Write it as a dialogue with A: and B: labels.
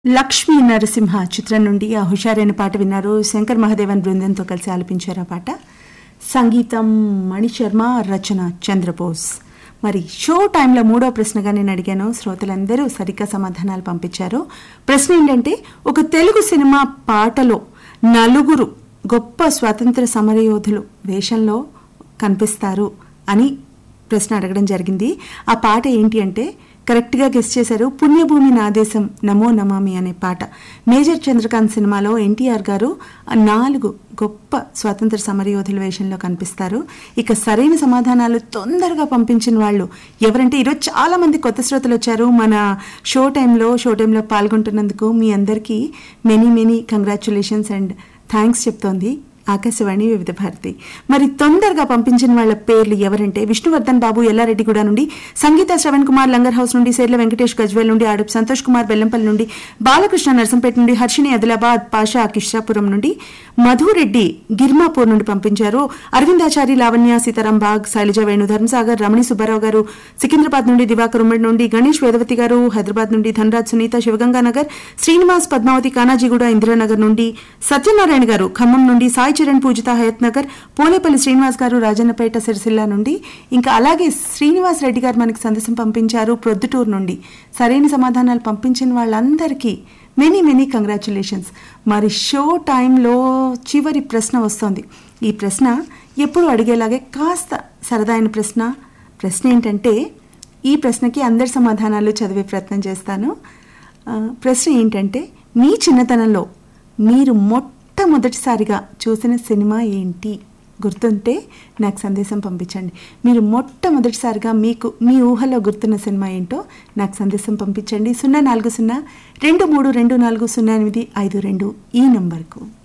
A: లక్ష్మీ నరసింహ చిత్రం నుండి ఆ హుషారైన పాట విన్నారు శంకర్ మహాదేవన్ బృందంతో కలిసి ఆలపించారు ఆ పాట సంగీతం మణిశర్మ రచన చంద్రబోస్ మరి షో టైంలో మూడో ప్రశ్నగా నేను అడిగాను శ్రోతలందరూ సరిగ్గా సమాధానాలు పంపించారు ప్రశ్న ఏంటంటే ఒక తెలుగు సినిమా పాటలో నలుగురు గొప్ప స్వాతంత్ర సమరయోధులు వేషంలో కనిపిస్తారు అని ప్రశ్న అడగడం జరిగింది ఆ పాట ఏంటి అంటే కరెక్ట్గా గెస్ట్ చేశారు పుణ్యభూమి నాదేశం నమో నమామి అనే పాట మేజర్ చంద్రకాంత్ సినిమాలో ఎన్టీఆర్ గారు ఆ నాలుగు గొప్ప స్వాతంత్ర సమరయోధుల వేషంలో కనిపిస్తారు ఇక సరైన సమాధానాలు తొందరగా పంపించిన వాళ్ళు ఎవరంటే ఈరోజు చాలా మంది కొత్త శ్రోతలు వచ్చారు మన షో టైంలో షో టైంలో పాల్గొంటున్నందుకు మీ అందరికీ many many congratulations and thanks చెప్తోంది ఆకాశవాణి వివిధ భారతి మరి తొందరగా పంపించిన వాళ్ళ పేర్లు ఎవరంటే విష్ణువర్ధన్ బాబు ఎల్లారెడ్డిగూడ నుండి సంగీత శ్రవణ్ కుమార్ లంగర్ హౌస్ నుండి సేర్ల వెంకటేష్ గజ్వేల్ నుండి ఆడుపు సంతోష్ కుమార్ బెల్లంపల్లి నుండి బాలకృష్ణ నర్సంపేట నుండి హర్షిని ఆదిలాబాద్ పాషా కిష్రాపురం నుండి మధురెడ్డి గిర్మాపూర్ నుండి పంపించారు అరవిందాచారి లావణ్య సీతారాం బాగ్ శైలజ వేణు ధర్మసాగర్ రమణి సుబ్బారావు గారు సికింద్రాబాద్ నుండి దివాకర్ ఉమ్మడి నుండి గణేష్ వేదవతి గారు హైదరాబాద్ నుండి ధనరాజ్ సునీత శివగంగానగర్ శ్రీనివాస్ పద్మావతి కానాజీగూడ ఇందిరానగర్ నుండి సత్యనారాయణ గారు ఖమ్మం నుండి సాయి చరణ్ పూజిత హయత్ నగర్ పోలేపల్లి శ్రీనివాస్ గారు రాజన్నపేట సిరిసిల్ల నుండి ఇంకా అలాగే శ్రీనివాస్ రెడ్డి గారు మనకి సందేశం పంపించారు ప్రొద్దుటూరు నుండి సరైన సమాధానాలు పంపించిన వాళ్ళందరికీ మెనీ మెనీ కంగ్రాచులేషన్స్ మరి షో టైంలో చివరి ప్రశ్న వస్తుంది ఈ ప్రశ్న ఎప్పుడు అడిగేలాగే కాస్త సరదాయిన ప్రశ్న ప్రశ్న ఏంటంటే ఈ ప్రశ్నకి అందరి సమాధానాలు చదివే ప్రయత్నం చేస్తాను ఆ, ప్రశ్న ఏంటంటే మీ చిన్నతనంలో మీరు మొట్టమొదటిసారిగా చూసిన సినిమా ఏంటి గుర్తుంటే నాకు సందేశం పంపించండి మీరు మొట్టమొదటిసారిగా మీకు మీ ఊహలో గుర్తున్న సినిమా ఏంటో నాకు సందేశం పంపించండి సున్నా నాలుగు సున్నా రెండు మూడు రెండు నాలుగు సున్నా ఎనిమిది ఐదు రెండు ఈ నంబర్కు